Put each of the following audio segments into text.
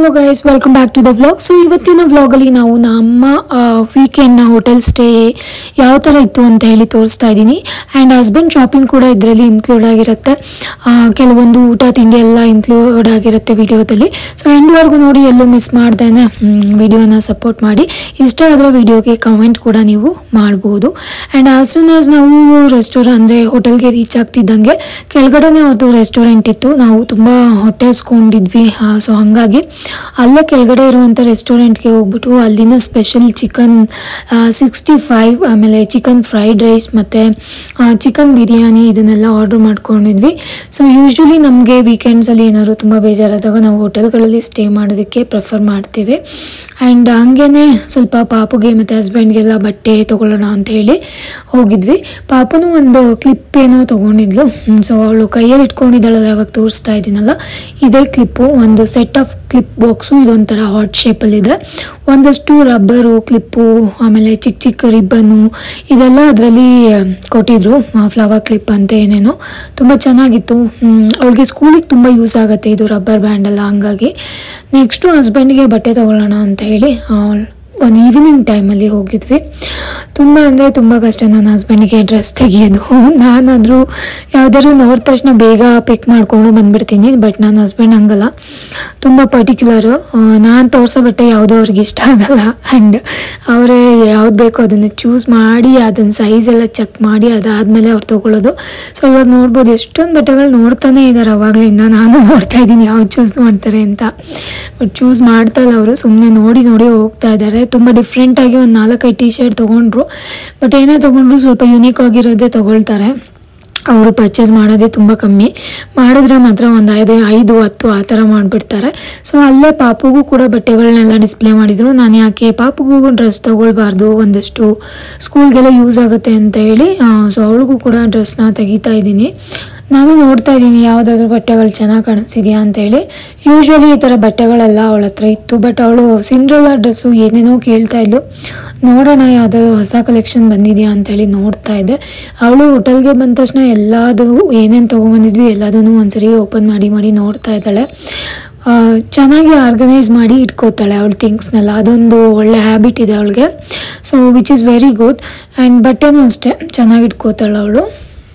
hello guys welcome back to the vlog so ಇವತ್ತಿನ ವ್ಲಾಗಲ್ಲಿ ನಾವು ನಮ್ಮ ವೀಕೆಂಡ್ನ ಹೋಟೆಲ್ ಸ್ಟೇ ಯಾವ ಥರ ಇತ್ತು ಅಂತ ಹೇಳಿ ತೋರಿಸ್ತಾ ಇದ್ದೀನಿ ಆ್ಯಂಡ್ ಹಸ್ಬೆಂಡ್ ಶಾಪಿಂಗ್ ಕೂಡ ಇದರಲ್ಲಿ ಇನ್ಕ್ಲೂಡ್ ಆಗಿರುತ್ತೆ ಆ, ಕೆಲವೊಂದು ಊಟ ತಿಂಡಿ ಎಲ್ಲ ಇನ್ಕ್ಲೂಡ್ ಆಗಿರುತ್ತೆ ವಿಡಿಯೋದಲ್ಲಿ ಸೊ ಎಂಡ್ವರೆಗೂ ನೋಡಿ ಎಲ್ಲೂ ಮಿಸ್ ಮಾಡ್ದೇನೆ ವಿಡಿಯೋನ ಸಪೋರ್ಟ್ ಮಾಡಿ ಇಷ್ಟ ಆದರೆ ವಿಡಿಯೋಗೆ ಕಮೆಂಟ್ ಕೂಡ ನೀವು ಮಾಡ್ಬೋದು ಆ್ಯಂಡ್ ಆಸ್ ಸೂನ್ ಆಸ್ ನಾವು ರೆಸ್ಟೋರೆಂಟ್ ಅಂದರೆ ಹೋಟೆಲ್ಗೆ ರೀಚ್ ಆಗ್ತಿದ್ದಂಗೆ ಕೆಳಗಡೆನೇ ಅವ್ರದ್ದು ರೆಸ್ಟೋರೆಂಟ್ ಇತ್ತು ನಾವು ತುಂಬ ಹೊಟ್ಟೆ ಹಸ್ಕೊಂಡಿದ್ವಿ ಸೊ ಹಾಗಾಗಿ ಅಲ್ಲೇ ಕೆಳಗಡೆ ಇರುವಂಥ ರೆಸ್ಟೋರೆಂಟ್ಗೆ ಹೋಗ್ಬಿಟ್ಟು ಅಲ್ಲಿನ ಸ್ಪೆಷಲ್ ಚಿಕನ್ ಸಿಕ್ಸ್ಟಿ ಫೈವ್ ಆಮೇಲೆ ಚಿಕನ್ ಫ್ರೈಡ್ ರೈಸ್ ಮತ್ತು ಚಿಕನ್ ಬಿರಿಯಾನಿ ಇದನ್ನೆಲ್ಲ ಆರ್ಡ್ರ್ ಮಾಡ್ಕೊಂಡಿದ್ವಿ ಸೊ ಯೂಶ್ವಲಿ ನಮಗೆ ವೀಕೆಂಡ್ಸಲ್ಲಿ ಏನಾದ್ರು ತುಂಬ ಬೇಜಾರಾದಾಗ ನಾವು ಹೋಟೆಲ್ಗಳಲ್ಲಿ ಸ್ಟೇ ಮಾಡೋದಕ್ಕೆ ಪ್ರಿಫರ್ ಮಾಡ್ತೀವಿ ಆ್ಯಂಡ್ ಹಂಗೇನೆ ಸ್ವಲ್ಪ ಪಾಪುಗೆ ಮತ್ತು ಹಸ್ಬೆಂಡ್ಗೆಲ್ಲ ಬಟ್ಟೆ ತೊಗೊಳ್ಳೋಣ ಅಂತ ಹೇಳಿ ಹೋಗಿದ್ವಿ ಪಾಪನು ಒಂದು ಕ್ಲಿಪ್ ಏನೋ ತೊಗೊಂಡಿದ್ಲು ಸೊ ಅವಳು ಕೈಯಲ್ಲಿ ಇಟ್ಕೊಂಡಿದ್ದಾಳಲ್ಲ ಯಾವಾಗ ತೋರಿಸ್ತಾ ಇದ್ದೀನಲ್ಲ ಇದೇ ಕ್ಲಿಪ್ಪು ಒಂದು ಸೆಟ್ ಆಫ್ ಕ್ಲಿಪ್ ಬಾಕ್ಸು ಇದೊಂಥರ ಹಾಟ್ ಶೇಪಲ್ಲಿದೆ ಒಂದಷ್ಟು ರಬ್ಬರು ಕ್ಲಿಪ್ಪು ಆಮೇಲೆ ಚಿಕ್ಕ ಚಿಕ್ಕ ರಿಬ್ಬನ್ನು ಇದೆಲ್ಲ ಅದರಲ್ಲಿ ಕೊಟ್ಟಿದ್ರು ಫ್ಲವರ್ ಕ್ಲಿಪ್ ಅಂತ ಏನೇನೋ ತುಂಬ ಚೆನ್ನಾಗಿತ್ತು ಅವಳಿಗೆ ಸ್ಕೂಲಿಗೆ ತುಂಬ ಯೂಸ್ ಆಗುತ್ತೆ ಇದು ರಬ್ಬರ್ ಬ್ಯಾಂಡ್ ಎಲ್ಲ ಹಂಗಾಗಿ ನೆಕ್ಸ್ಟು ಹಸ್ಬೆಂಡ್ಗೆ ಬಟ್ಟೆ ತಗೊಳ್ಳೋಣ ಅಂತ ಹೇಳಿ ಒಂದು ಈವ್ನಿಂಗ್ ಟೈಮಲ್ಲಿ ಹೋಗಿದ್ವಿ ತುಂಬ ಅಂದರೆ ತುಂಬ ಕಷ್ಟ ನನ್ನ ಹಸ್ಬೆಂಡಿಗೆ ಡ್ರೆಸ್ ತೆಗಿಯೋದು ನಾನಾದರೂ ಯಾವ್ದಾದ್ರು ನೋಡಿದ ತಕ್ಷಣ ಬೇಗ ಪಿಕ್ ಮಾಡಿಕೊಂಡು ಬಂದ್ಬಿಡ್ತೀನಿ ಬಟ್ ನನ್ನ ಹಸ್ಬೆಂಡ್ ಹಂಗಲ್ಲ ತುಂಬ ಪರ್ಟಿಕ್ಯುಲರು ನಾನು ತೋರಿಸೋ ಬಟ್ಟೆ ಯಾವುದೋ ಅವ್ರಿಗೆ ಇಷ್ಟ ಆಗಲ್ಲ ಆ್ಯಂಡ್ ಅವರೇ ಯಾವ್ದು ಬೇಕೋ ಅದನ್ನು ಚೂಸ್ ಮಾಡಿ ಅದನ್ನ ಸೈಜ್ ಎಲ್ಲ ಚೆಕ್ ಮಾಡಿ ಅದಾದಮೇಲೆ ಅವ್ರು ತೊಗೊಳ್ಳೋದು ಸೊ ಇವಾಗ ನೋಡ್ಬೋದು ಎಷ್ಟೊಂದು ಬಟ್ಟೆಗಳು ನೋಡ್ತಾನೆ ಇದ್ದಾರೆ ಅವಾಗಲಿಂದ ನಾನು ನೋಡ್ತಾ ಇದ್ದೀನಿ ಯಾವ್ದು ಚೂಸ್ ಮಾಡ್ತಾರೆ ಅಂತ ಬಟ್ ಚೂಸ್ ಮಾಡ್ತಾ ಇಲ್ಲ ಅವರು ಸುಮ್ಮನೆ ನೋಡಿ ನೋಡಿ ಹೋಗ್ತಾ ಇದ್ದಾರೆ ತುಂಬ ಡಿಫ್ರೆಂಟಾಗಿ ಒಂದು ನಾಲ್ಕೈದು ಟಿ ಶರ್ಟ್ ತೊಗೊಂಡ್ರು ಬಟ್ ಏನೇ ತೊಗೊಂಡ್ರು ಸ್ವಲ್ಪ ಯುನೀಕ್ ಆಗಿರೋದೇ ತೊಗೊಳ್ತಾರೆ ಅವರು ಪರ್ಚೇಸ್ ಮಾಡೋದೇ ತುಂಬ ಕಮ್ಮಿ ಮಾಡಿದ್ರೆ ಮಾತ್ರ ಒಂದು ಐದು ಐದು ಹತ್ತು ಆ ಥರ ಮಾಡಿಬಿಡ್ತಾರೆ ಸೊ ಅಲ್ಲೇ ಪಾಪುಗೂ ಕೂಡ ಬಟ್ಟೆಗಳನ್ನೆಲ್ಲ ಡಿಸ್ಪ್ಲೇ ಮಾಡಿದರು ನಾನು ಯಾಕೆ ಪಾಪುಗೂ ಡ್ರೆಸ್ ತೊಗೊಳ್ಬಾರ್ದು ಒಂದಷ್ಟು ಸ್ಕೂಲ್ಗೆಲ್ಲ ಯೂಸ್ ಆಗುತ್ತೆ ಅಂತ ಹೇಳಿ ಸೊ ಅವಳಿಗೂ ಕೂಡ ಡ್ರೆಸ್ನ ತೆಗಿತಾ ಇದ್ದೀನಿ ನಾನು ನೋಡ್ತಾ ಇದ್ದೀನಿ ಯಾವುದಾದ್ರೂ ಬಟ್ಟೆಗಳು ಚೆನ್ನಾಗಿ ಕಾಣಿಸಿದ್ಯಾ ಅಂತೇಳಿ ಯೂಶ್ವಲಿ ಈ ಥರ ಬಟ್ಟೆಗಳೆಲ್ಲ ಅವಳ ಹತ್ರ ಇತ್ತು ಬಟ್ ಅವಳು ಸಿಂಡ್ರಲ್ಲ ಡ್ರೆಸ್ಸು ಏನೇನೋ ಕೇಳ್ತಾ ಇದ್ಲು ನೋಡೋಣ ಯಾವುದಾದ್ರು ಹೊಸ ಕಲೆಕ್ಷನ್ ಬಂದಿದೆಯಾ ಅಂತೇಳಿ ನೋಡ್ತಾ ಇದ್ದೆ ಅವಳು ಹೋಟೆಲ್ಗೆ ಬಂದ ತಕ್ಷಣ ಎಲ್ಲದು ಏನೇನು ತೊಗೊಂಬಂದಿದ್ವಿ ಎಲ್ಲದನ್ನು ಒಂದ್ಸರಿ ಓಪನ್ ಮಾಡಿ ಮಾಡಿ ನೋಡ್ತಾ ಇದ್ದಾಳೆ ಆ, ಚೆನ್ನಾಗಿ ಆರ್ಗನೈಸ್ ಮಾಡಿ ಇಟ್ಕೋತಾಳೆ ಅವಳ ಥಿಂಗ್ಸ್ನೆಲ್ಲ ಅದೊಂದು ಒಳ್ಳೆ ಹ್ಯಾಬಿಟ್ ಇದೆ ಅವಳಿಗೆ so which is very good and ಬಟ್ಟೆನೂ ಅಷ್ಟೇ ಚೆನ್ನಾಗಿ ಇಟ್ಕೋತಾಳೆ ಅವಳು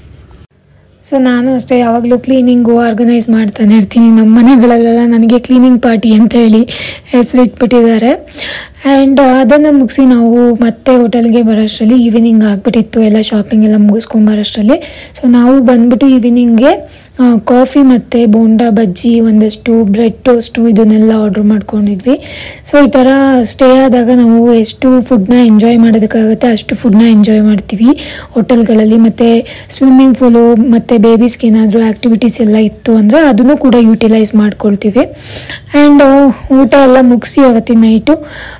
ಸೊ ನಾನು ಅಷ್ಟೇ ಯಾವಾಗಲೂ ಕ್ಲೀನಿಂಗು ಆರ್ಗನೈಸ್ ಮಾಡ್ತಾನೆ ಇರ್ತೀನಿ ನಮ್ಮ ಮನೆಗಳಲ್ಲೆಲ್ಲ ನನಗೆ ಕ್ಲೀನಿಂಗ್ ಪಾರ್ಟಿ ಅಂತ ಹೇಳಿ ಹೆಸರಿಟ್ಬಿಟ್ಟಿದ್ದಾರೆ ಆ್ಯಂಡ್ ಅದನ್ನು ಮುಗಿಸಿ ನಾವು ಮತ್ತೆ ಹೋಟೆಲ್ಗೆ ಬರೋಷ್ಟರಲ್ಲಿ ಈವ್ನಿಂಗ್ ಆಗಿಬಿಟ್ಟಿತ್ತು ಎಲ್ಲ ಶಾಪಿಂಗ್ ಎಲ್ಲ ಮುಗಿಸ್ಕೊಂಬರೋಷ್ಟರಲ್ಲಿ ಸೊ ನಾವು ಬಂದ್ಬಿಟ್ಟು ಈವ್ನಿಂಗ್ಗೆ ಕಾಫಿ ಮತ್ತು ಬೋಂಡಾ ಬಜ್ಜಿ ಒಂದಷ್ಟು ಬ್ರೆಡ್ ಟೋಸ್ಟು ಇದನ್ನೆಲ್ಲ ಆರ್ಡ್ರ್ ಮಾಡ್ಕೊಂಡಿದ್ವಿ ಸೊ ಈ ಥರ ಸ್ಟೇ ಆದಾಗ ನಾವು ಎಷ್ಟು ಫುಡ್ನ ಎಂಜಾಯ್ ಮಾಡೋದಕ್ಕಾಗುತ್ತೆ ಅಷ್ಟು ಫುಡ್ನ ಎಂಜಾಯ್ ಮಾಡ್ತೀವಿ ಹೋಟೆಲ್ಗಳಲ್ಲಿ ಮತ್ತು ಸ್ವಿಮ್ಮಿಂಗ್ ಪೂಲು ಮತ್ತು ಬೇಬೀಸ್ಗೆ ಏನಾದರೂ ಆ್ಯಕ್ಟಿವಿಟೀಸ್ ಎಲ್ಲ ಇತ್ತು ಅಂದರೆ ಅದನ್ನು ಕೂಡ ಯೂಟಿಲೈಸ್ ಮಾಡ್ಕೊಳ್ತೀವಿ ಆ್ಯಂಡ್ ಊಟ ಎಲ್ಲ ಮುಗಿಸಿ ಅವತ್ತಿನ ನೈಟು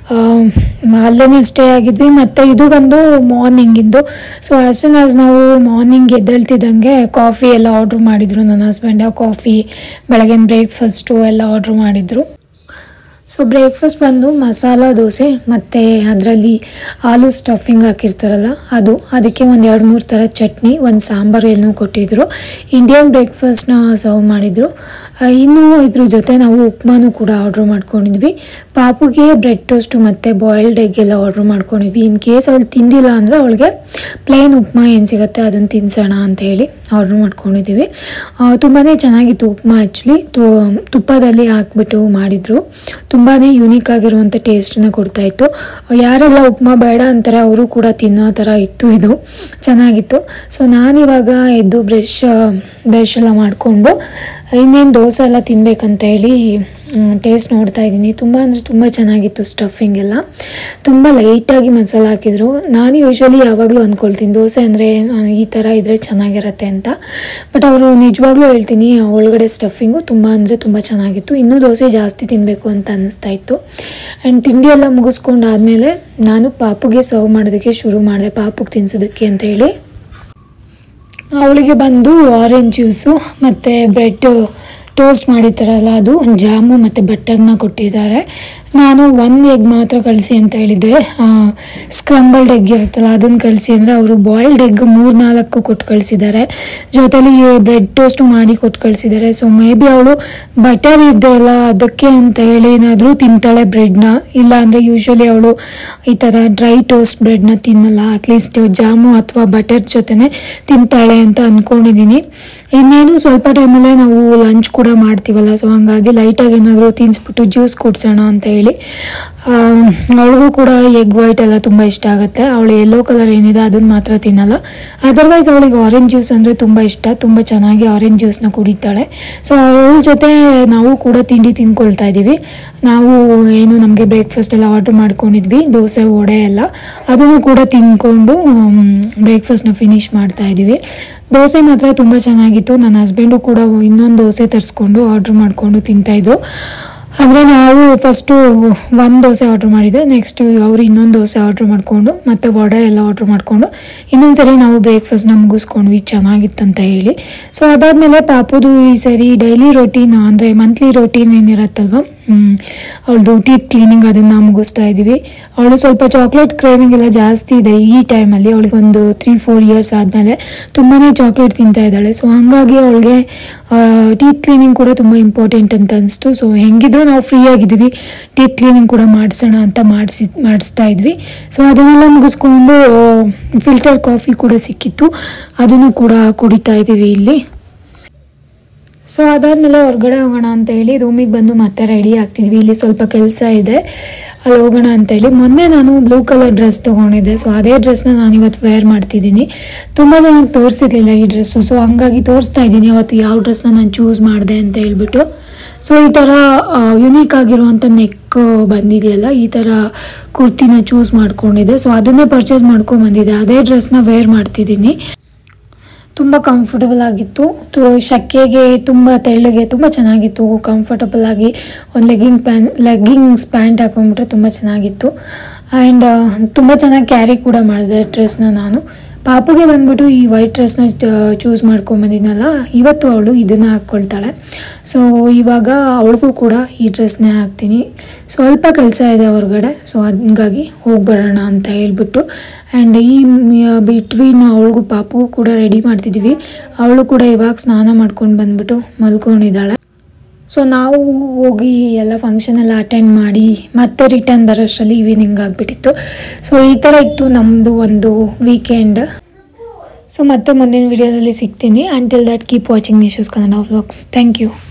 ಅಲ್ಲೇ ಸ್ಟೇ ಆಗಿದ್ವಿ ಮತ್ತು ಇದು ಬಂದು ಮಾರ್ನಿಂಗಿಂದು ಸೊ ಆಸ್ ಸೂನ್ ಆಸ್ ನಾವು ಮಾರ್ನಿಂಗ್ ಎದ್ದೇಳ್ತಿದ್ದಂಗೆ ಕಾಫಿ ಎಲ್ಲ ಆರ್ಡ್ರ್ ಮಾಡಿದರು ನನ್ನ ಹಸ್ಬೆಂಡ್ ಕಾಫಿ ಬೆಳಗಿನ ಬ್ರೇಕ್ಫಾಸ್ಟು ಎಲ್ಲ ಆರ್ಡ್ರ್ ಮಾಡಿದರು ಸೊ ಬ್ರೇಕ್ಫಾಸ್ಟ್ ಬಂದು ಮಸಾಲ ದೋಸೆ ಮತ್ತು ಅದರಲ್ಲಿ ಆಲೂ ಸ್ಟಫಿಂಗ್ ಹಾಕಿರ್ತಾರಲ್ಲ ಅದು ಅದಕ್ಕೆ ಒಂದು ಎರಡು ಮೂರು ಥರ ಚಟ್ನಿ ಒಂದು ಸಾಂಬಾರು ಏನೋ ಕೊಟ್ಟಿದ್ದರು ಇಂಡಿಯನ್ ಬ್ರೇಕ್ಫಾಸ್ಟ್ನ ಸರ್ವ್ ಮಾಡಿದರು ಆ, ಇನ್ನು ಇದ್ರ ಜೊತೆ ನಾವು ಉಪ್ಮಾನು ಕೂಡ ಆರ್ಡ್ರ್ ಮಾಡ್ಕೊಂಡಿದ್ವಿ ಪಾಪುಗೆ ಬ್ರೆಡ್ ಟೋಸ್ಟು ಮತ್ತು ಬಾಯ್ಲ್ಡ್ ಎಗ್ ಎಲ್ಲ ಆರ್ಡ್ರ್ ಮಾಡ್ಕೊಂಡಿದ್ವಿ ಇನ್ ಕೇಸ್ ಅವಳು ತಿಂದಿಲ್ಲ ಅಂದರೆ ಅವಳಿಗೆ ಪ್ಲೇನ್ ಉಪ್ಮಾ ಏನು ಸಿಗುತ್ತೆ ಅದನ್ನು ತಿನ್ಸೋಣ ಅಂತ ಹೇಳಿ ಆರ್ಡ್ರ್ ಮಾಡ್ಕೊಂಡಿದ್ದೀವಿ ತುಂಬಾ ಚೆನ್ನಾಗಿತ್ತು ಉಪ್ಮಾ ಆ್ಯಕ್ಚುಲಿ ತುಪ್ಪದಲ್ಲಿ ಹಾಕ್ಬಿಟ್ಟು ಮಾಡಿದರು ತುಂಬಾ ಯುನೀಕ್ ಆಗಿರುವಂಥ ಟೇಸ್ಟನ್ನ ಕೊಡ್ತಾಯಿತ್ತು ಯಾರೆಲ್ಲ ಉಪ್ಮಾ ಬೇಡ ಅಂತಾರೆ ಅವರು ಕೂಡ ತಿನ್ನೋ ಥರ ಇತ್ತು ಇದು ಚೆನ್ನಾಗಿತ್ತು ಸೊ ನಾನಿವಾಗ ಎದ್ದು ಬ್ರಷ್ ಬ್ರಷ್ ಎಲ್ಲ ಮಾಡಿಕೊಂಡು ಇನ್ನೇನು ದೋಸೆ ಎಲ್ಲ ತಿನ್ಬೇಕಂತ ಹೇಳಿ ಟೇಸ್ಟ್ ನೋಡ್ತಾ ಇದ್ದೀನಿ ತುಂಬ ಅಂದರೆ ತುಂಬ ಚೆನ್ನಾಗಿತ್ತು ಸ್ಟಫಿಂಗ್ ಎಲ್ಲ ತುಂಬ ಲೈಟಾಗಿ ಮಸಾಲೆ ಹಾಕಿದ್ರು ನಾನು ಯೂಶ್ವಲಿ ಯಾವಾಗಲೂ ಅಂದ್ಕೊಳ್ತೀನಿ ದೋಸೆ ಅಂದರೆ ಈ ಥರ ಇದ್ದರೆ ಚೆನ್ನಾಗಿರತ್ತೆ ಅಂತ ಬಟ್ ಅವರು ನಿಜವಾಗ್ಲೂ ಹೇಳ್ತೀನಿ ಒಳಗಡೆ ಸ್ಟಫಿಂಗು ತುಂಬ ಅಂದರೆ ತುಂಬ ಚೆನ್ನಾಗಿತ್ತು ಇನ್ನೂ ದೋಸೆ ಜಾಸ್ತಿ ತಿನ್ನಬೇಕು ಅಂತ ಅನ್ನಿಸ್ತಾ ಇತ್ತು ಆ್ಯಂಡ್ ತಿಂಡಿ ಎಲ್ಲ ಮುಗಿಸ್ಕೊಂಡಾದ್ಮೇಲೆ ನಾನು ಪಾಪುಗೆ ಸರ್ವ್ ಮಾಡೋದಕ್ಕೆ ಶುರು ಮಾಡಿದೆ ಪಾಪುಗೆ ತಿನ್ಸೋದಕ್ಕೆ ಅಂತ ಹೇಳಿ ಅವಳಿಗೆ ಬಂದು ಆರೆಂಜ್ ಜ್ಯೂಸು ಮತ್ತು ಬ್ರೆಡ್ ಟೋಸ್ಟ್ ಮಾಡಿರ್ತಾರಲ್ಲ ಅದು ಜಾಮು ಮತ್ತು ಬಟರ್ನ ಕೊಟ್ಟಿದ್ದಾರೆ ನಾನು ಒಂದು ಎಗ್ ಮಾತ್ರ ಕಳಿಸಿ ಅಂತ ಹೇಳಿದ್ದೆ ಸ್ಕ್ರಂಬಲ್ಡ್ ಎಗ್ ಇರುತ್ತಲ್ಲ ಅದನ್ನು ಕಳಿಸಿ ಅಂದರೆ ಅವರು ಬಾಯ್ಲ್ಡ್ ಎಗ್ ಮೂರು ನಾಲ್ಕು ಕೊಟ್ಟು ಕಳಿಸಿದ್ದಾರೆ ಜೊತೆಲಿ ಬ್ರೆಡ್ ಟೋಸ್ಟು ಮಾಡಿ ಕೊಟ್ಟು ಕಳಿಸಿದ್ದಾರೆ ಸೊ ಮೇ ಬಿ ಅವಳು ಬಟರ್ ಇದೆಯಲ್ಲ ಅದಕ್ಕೆ ಅಂತ ಹೇಳಿ ಏನಾದರೂ ತಿಂತಾಳೆ ಬ್ರೆಡ್ನ ಇಲ್ಲ ಅಂದರೆ ಯೂಶ್ವಲಿ ಅವಳು ಈ ಥರ ಡ್ರೈ ಟೋಸ್ಟ್ ಬ್ರೆಡ್ನ ತಿನ್ನಲ್ಲ ಅಟ್ಲೀಸ್ಟ್ ಜಾಮು ಅಥವಾ ಬಟರ್ ಜೊತೆನೆ ತಿಂತಾಳೆ ಅಂತ ಅಂದ್ಕೊಂಡಿದ್ದೀನಿ ಇನ್ನೇನು ಸ್ವಲ್ಪ ಟೈಮಲ್ಲೇ ನಾವು ಲಂಚ್ ಕೂಡ ಮಾಡ್ತೀವಲ್ಲ ಸೊ ಹಂಗಾಗಿ ಲೈಟಾಗಿ ಏನಾದರೂ ತಿನ್ಸ್ಬಿಟ್ಟು ಜ್ಯೂಸ್ ಕುಡ್ಸೋಣ ಅಂತ ಹೇಳಿ ಅವಳಿಗೂ ಕೂಡ ಎಗ್ ವೈಟ್ ಎಲ್ಲ ತುಂಬ ಇಷ್ಟ ಆಗುತ್ತೆ ಅವಳು ಯೆಲ್ಲೋ ಕಲರ್ ಏನಿದೆ ಅದನ್ನು ಮಾತ್ರ ತಿನ್ನಲ್ಲ ಅದರ್ವೈಸ್ ಅವಳಿಗೆ ಆರೆಂಜ್ ಜ್ಯೂಸ್ ಅಂದರೆ ತುಂಬ ಇಷ್ಟ ತುಂಬ ಚೆನ್ನಾಗಿ ಆರೆಂಜ್ ಜ್ಯೂಸ್ನ ಕುಡಿತಾಳೆ ಸೊ ಅವಳ ಜೊತೆ ನಾವು ಕೂಡ ತಿಂಡಿ ತಿನ್ಕೊಳ್ತಾ ಇದ್ದೀವಿ ನಾವು ಏನು ನಮಗೆ ಬ್ರೇಕ್ಫಾಸ್ಟ್ ಎಲ್ಲ ಆರ್ಡ್ರ್ ಮಾಡ್ಕೊಂಡಿದ್ವಿ ದೋಸೆ ವಡೆ ಎಲ್ಲ ಅದನ್ನು ಕೂಡ ತಿನ್ಕೊಂಡು ಬ್ರೇಕ್ಫಾಸ್ಟ್ನ ಫಿನಿಶ್ ಮಾಡ್ತಾ ಇದ್ದೀವಿ ದೋಸೆ ಮಾತ್ರ ತುಂಬ ಚೆನ್ನಾಗಿತ್ತು ನನ್ನ ಹಸ್ಬೆಂಡು ಕೂಡ ಇನ್ನೊಂದು ದೋಸೆ ತರಿಸ್ಕೊಂಡು ಆರ್ಡ್ರ್ ಮಾಡಿಕೊಂಡು ತಿಂತಾಯಿದ್ರು ಅಂದರೆ ನಾವು ಫಸ್ಟು ಒಂದು ದೋಸೆ ಆರ್ಡ್ರ್ ಮಾಡಿದ್ದೆ ನೆಕ್ಸ್ಟ್ ಅವರು ಇನ್ನೊಂದು ದೋಸೆ ಆರ್ಡ್ರ್ ಮಾಡಿಕೊಂಡು ಮತ್ತು ವಡೆ ಎಲ್ಲ ಆರ್ಡ್ರ್ ಮಾಡಿಕೊಂಡು ಇನ್ನೊಂದು ಸರಿ ನಾವು ಬ್ರೇಕ್ಫಾಸ್ಟ್ನ ಮುಗಿಸ್ಕೊಂಡ್ವಿ ಚೆನ್ನಾಗಿತ್ತಂತ ಹೇಳಿ ಸೊ ಅದಾದಮೇಲೆ ಪಾಪುದು ಈ ಸರಿ ಡೈಲಿ ರೋಟೀನ್ ಅಂದರೆ ಮಂತ್ಲಿ ರೋಟೀನ್ ಏನಿರತ್ತಲ್ವ ಅವಳದು ಟೀತ್ ಕ್ಲೀನಿಂಗ್ ಅದನ್ನು ಮುಗಿಸ್ತಾ ಇದ್ದೀವಿ ಅವಳು ಸ್ವಲ್ಪ ಚಾಕ್ಲೇಟ್ ಕ್ರೇವಿಂಗ್ ಎಲ್ಲ ಜಾಸ್ತಿ ಇದೆ ಈ ಟೈಮಲ್ಲಿ ಅವಳಿಗೊಂದು ತ್ರೀ ಫೋರ್ ಇಯರ್ಸ್ ಆದಮೇಲೆ ತುಂಬಾ ಚಾಕ್ಲೇಟ್ ತಿಂತಾ ಇದ್ದಾಳೆ ಸೊ ಹಾಗಾಗಿ ಅವಳಿಗೆ ಟೀತ್ ಕ್ಲೀನಿಂಗ್ ಕೂಡ ತುಂಬ ಇಂಪಾರ್ಟೆಂಟ್ ಅಂತ ಅನಿಸ್ತು ಸೊ ಹೆಂಗಿದ್ರು ನಾವು ಫ್ರೀ ಆಗಿದ್ದೀವಿ ಟೀತ್ ಕ್ಲೀನಿಂಗ್ ಕೂಡ ಮಾಡಿಸೋಣ ಅಂತ ಮಾಡಿಸಿ ಮಾಡಿಸ್ತಾ ಇದ್ವಿ ಸೊ ಅದನ್ನೆಲ್ಲ ಮುಗಿಸ್ಕೊಂಡು ಫಿಲ್ಟರ್ ಕಾಫಿ ಕೂಡ ಸಿಕ್ಕಿತ್ತು ಅದನ್ನು ಕೂಡ ಕುಡಿತಾ ಇದ್ದೀವಿ ಇಲ್ಲಿ ಸೊ ಅದಾದಮೇಲೆ ಹೊರಗಡೆ ಹೋಗೋಣ ಅಂತ ಹೇಳಿ ರೂಮಿಗೆ ಬಂದು ಮತ್ತೆ ರೆಡಿ ಆಗ್ತಿದ್ವಿ ಇಲ್ಲಿ ಸ್ವಲ್ಪ ಕೆಲಸ ಇದೆ ಅಲ್ಲಿ ಹೋಗೋಣ ಅಂತ ಹೇಳಿ ಮೊನ್ನೆ ನಾನು ಬ್ಲೂ ಕಲರ್ ಡ್ರೆಸ್ ತೊಗೊಂಡಿದ್ದೆ ಸೊ ಅದೇ ಡ್ರೆಸ್ನ ನಾನು ಇವತ್ತು ವೇರ್ ಮಾಡ್ತಿದ್ದೀನಿ ತುಂಬ ಜನಕ್ಕೆ ತೋರಿಸಿರ್ಲಿಲ್ಲ ಈ ಡ್ರೆಸ್ಸು ಸೊ ಹಂಗಾಗಿ ತೋರಿಸ್ತಾ ಇದ್ದೀನಿ ಅವತ್ತು ಯಾವ ಡ್ರೆಸ್ನ ನಾನು ಚೂಸ್ ಮಾಡಿದೆ ಅಂತ ಹೇಳ್ಬಿಟ್ಟು ಸೊ ಈ ಥರ ಯುನೀಕ್ ಆಗಿರುವಂಥ ನೆಕ್ ಬಂದಿದೆಯಲ್ಲ ಈ ಥರ ಕುರ್ತಿನ ಚೂಸ್ ಮಾಡ್ಕೊಂಡಿದ್ದೆ ಸೊ ಅದನ್ನೇ ಪರ್ಚೇಸ್ ಮಾಡ್ಕೊಂಡು ಬಂದಿದ್ದೆ ಅದೇ ಡ್ರೆಸ್ನ ವೇರ್ ಮಾಡ್ತಿದ್ದೀನಿ ತುಂಬ ಕಂಫರ್ಟಬಲ್ ಆಗಿತ್ತು ತು- ಶೆಕೆಗೆ ತುಂಬ ತೆಳ್ಳಗೆ ತುಂಬ ಚೆನ್ನಾಗಿತ್ತು ಕಂಫರ್ಟಬಲ್ ಆಗಿ ಒಂದು ಲೆಗ್ಗಿಂಗ್ ಪ್ಯಾನ್ ಲೆಗ್ಗಿಂಗ್ಸ್ ಪ್ಯಾಂಟ್ ಹಾಕೊಂಡ್ಬಿಟ್ರೆ ತುಂಬ ಚೆನ್ನಾಗಿತ್ತು ಆ್ಯಂಡ್ ತುಂಬ ಚೆನ್ನಾಗಿ ಕ್ಯಾರಿ ಕೂಡ ಮಾಡಿದೆ ಡ್ರೆಸ್ನ ನಾನು ಪಾಪುಗೆ ಬಂದ್ಬಿಟ್ಟು ಈ ವೈಟ್ ಡ್ರೆಸ್ನ ಚೂಸ್ ಮಾಡ್ಕೊಂಬಂದಿದ್ನಲ್ಲ ಇವತ್ತು ಅವಳು ಇದನ್ನು ಹಾಕ್ಕೊಳ್ತಾಳೆ ಸೊ ಇವಾಗ ಅವಳಿಗೂ ಕೂಡ ಈ ಡ್ರೆಸ್ನೇ ಹಾಕ್ತೀನಿ ಸ್ವಲ್ಪ ಕೆಲಸ ಇದೆ ಹೊರಗಡೆ ಸೊ ಹಂಗಾಗಿ ಹೋಗ್ಬರೋಣ ಅಂತ ಹೇಳ್ಬಿಟ್ಟು ಆ್ಯಂಡ್ ಈ ಬಿಟ್ವೀನ್ ಅವಳಿಗೂ ಪಾಪು ಕೂಡ ರೆಡಿ ಮಾಡ್ತಿದ್ದೀವಿ ಅವಳು ಕೂಡ ಇವಾಗ ಸ್ನಾನ ಮಾಡ್ಕೊಂಡು ಬಂದ್ಬಿಟ್ಟು ಮಲ್ಕೊಂಡಿದ್ದಾಳೆ ಸೊ ನಾವು ಹೋಗಿ ಎಲ್ಲ ಫಂಕ್ಷನ್ ಎಲ್ಲ ಅಟೆಂಡ್ ಮಾಡಿ ಮತ್ತೆ ರಿಟರ್ನ್ ಬರೋಷ್ಟರಲ್ಲಿ ಈವ್ನಿಂಗ್ ಆಗಿಬಿಟ್ಟಿತ್ತು ಸೊ ಈ ಥರ ಇತ್ತು ನಮ್ಮದು ಒಂದು ವೀಕೆಂಡ್ ಸೊ ಮತ್ತೆ ಮುಂದಿನ ವಿಡಿಯೋದಲ್ಲಿ ಸಿಗ್ತೀನಿ until that keep watching Nishu's Kannada vlogs thank you